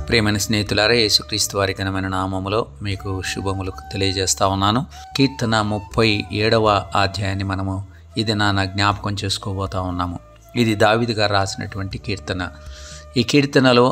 ప్రియమైన స్నేహితులారా యేసుక్రీస్తు వారి ఘనమైన నామములో మీకు శుభములు తెలియజేస్తా ఉన్నాను కీర్తన ముప్పై ఏడవ అధ్యాయాన్ని మనము ఇది నాన్న జ్ఞాపకం చేసుకోబోతా ఉన్నాము ఇది దావిది గారు రాసినటువంటి కీర్తన ఈ కీర్తనలో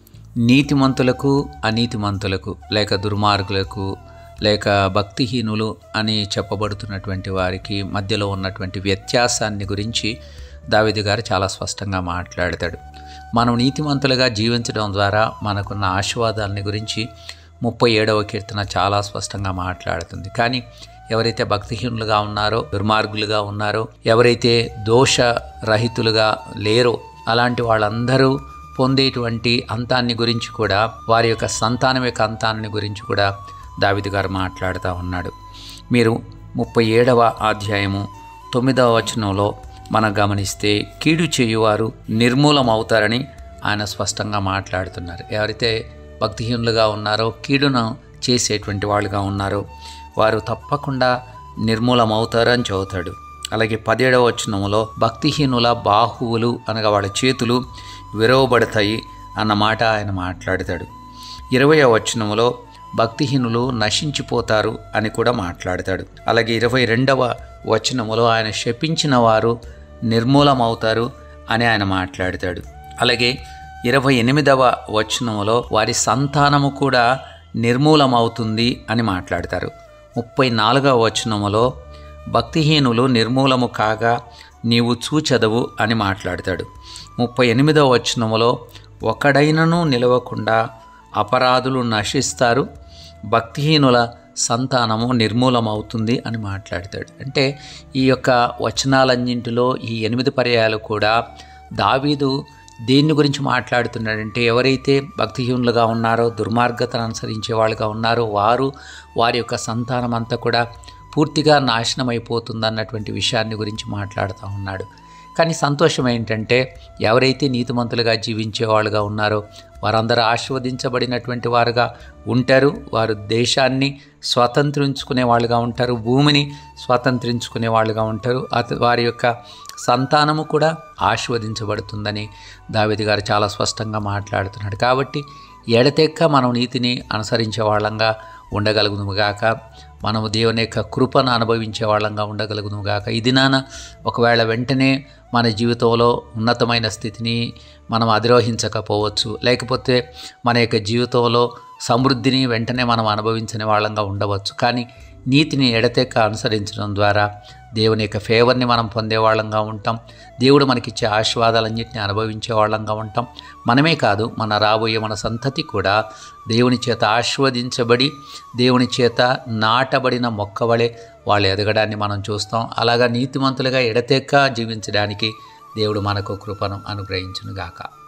నీతిమంతులకు అనీతిమంతులకు లేక దుర్మార్గులకు లేక భక్తిహీనులు అని చెప్పబడుతున్నటువంటి వారికి మధ్యలో ఉన్నటువంటి వ్యత్యాసాన్ని గురించి దావిది గారు చాలా స్పష్టంగా మాట్లాడతాడు మనం నీతిమంతులుగా జీవించడం ద్వారా మనకున్న ఆశీర్వాదాలని గురించి ముప్పై ఏడవ కీర్తన చాలా స్పష్టంగా మాట్లాడుతుంది కానీ ఎవరైతే భక్తిహీనులుగా ఉన్నారో దుర్మార్గులుగా ఉన్నారో ఎవరైతే దోష రహితులుగా లేరో అలాంటి వాళ్ళందరూ పొందేటువంటి అంతాన్ని గురించి కూడా వారి యొక్క సంతానం యొక్క అంతాన్ని గురించి కూడా దావిది గారు మాట్లాడుతూ ఉన్నాడు మీరు ముప్పై ఏడవ అధ్యాయము తొమ్మిదవ వచనంలో మనం గమనిస్తే కీడు చేయువారు నిర్మూలం అవుతారని ఆయన స్పష్టంగా మాట్లాడుతున్నారు ఎవరైతే భక్తిహీనులుగా ఉన్నారో కీడును చేసేటువంటి వాళ్ళుగా ఉన్నారో వారు తప్పకుండా నిర్మూలం అవుతారని చదువుతాడు అలాగే పదిహేడవ వచనంలో భక్తిహీనుల బాహువులు అనగా వాళ్ళ చేతులు విరవబడతాయి అన్న మాట ఆయన మాట్లాడతాడు ఇరవయవ వచనంలో భక్తిహీనులు నశించిపోతారు అని కూడా మాట్లాడతాడు అలాగే ఇరవై రెండవ వచనములో ఆయన శపించిన వారు నిర్మూలమవుతారు అని ఆయన మాట్లాడతాడు అలాగే ఇరవై ఎనిమిదవ వచనములో వారి సంతానము కూడా నిర్మూలమవుతుంది అని మాట్లాడతారు ముప్పై నాలుగవ వచనములో భక్తిహీనులు నిర్మూలము కాగా నీవు చూచెదవు అని మాట్లాడతాడు ముప్పై ఎనిమిదవ వచనములో ఒకడైనను నిలవకుండా అపరాధులు నశిస్తారు భక్తిహీనుల సంతానము నిర్మూలమవుతుంది అని మాట్లాడతాడు అంటే ఈ యొక్క వచనాలన్నింటిలో ఈ ఎనిమిది పర్యాయాలు కూడా దావీదు దేన్ని గురించి మాట్లాడుతున్నాడంటే ఎవరైతే భక్తిహీనులుగా ఉన్నారో దుర్మార్గతను అనుసరించే వాళ్ళుగా ఉన్నారో వారు వారి యొక్క సంతానం అంతా కూడా పూర్తిగా నాశనం అయిపోతుంది అన్నటువంటి విషయాన్ని గురించి మాట్లాడుతూ ఉన్నాడు కానీ సంతోషం ఏంటంటే ఎవరైతే నీతిమంతులుగా జీవించే వాళ్ళుగా ఉన్నారో వారందరూ ఆశీర్వదించబడినటువంటి వారుగా ఉంటారు వారు దేశాన్ని స్వతంత్రించుకునే వాళ్ళుగా ఉంటారు భూమిని స్వతంత్రించుకునే వాళ్ళుగా ఉంటారు అత వారి యొక్క సంతానము కూడా ఆశీర్వదించబడుతుందని దావిది గారు చాలా స్పష్టంగా మాట్లాడుతున్నాడు కాబట్టి ఎడతెక్క మనం నీతిని అనుసరించే వాళ్ళంగా ఉండగలుగునుగాక మనము దేవుని యొక్క కృపను అనుభవించే వాళ్ళంగా ఉండగలుగునుగాక ఇది నాన్న ఒకవేళ వెంటనే మన జీవితంలో ఉన్నతమైన స్థితిని మనం అధిరోహించకపోవచ్చు లేకపోతే మన యొక్క జీవితంలో సమృద్ధిని వెంటనే మనం అనుభవించని వాళ్ళంగా ఉండవచ్చు కానీ నీతిని ఎడతెక్క అనుసరించడం ద్వారా దేవుని యొక్క ఫేవర్ని మనం పొందే వాళ్ళంగా ఉంటాం దేవుడు మనకిచ్చే ఆశీర్వాదాలన్నింటినీ అనుభవించే వాళ్ళంగా ఉంటాం మనమే కాదు మన రాబోయే మన సంతతి కూడా దేవుని చేత ఆశీర్వదించబడి దేవుని చేత నాటబడిన మొక్కవలే వాళ్ళు ఎదగడాన్ని మనం చూస్తాం అలాగా నీతిమంతులుగా ఎడతెక్క జీవించడానికి దేవుడు మనకు కృపను అనుగ్రహించునుగాక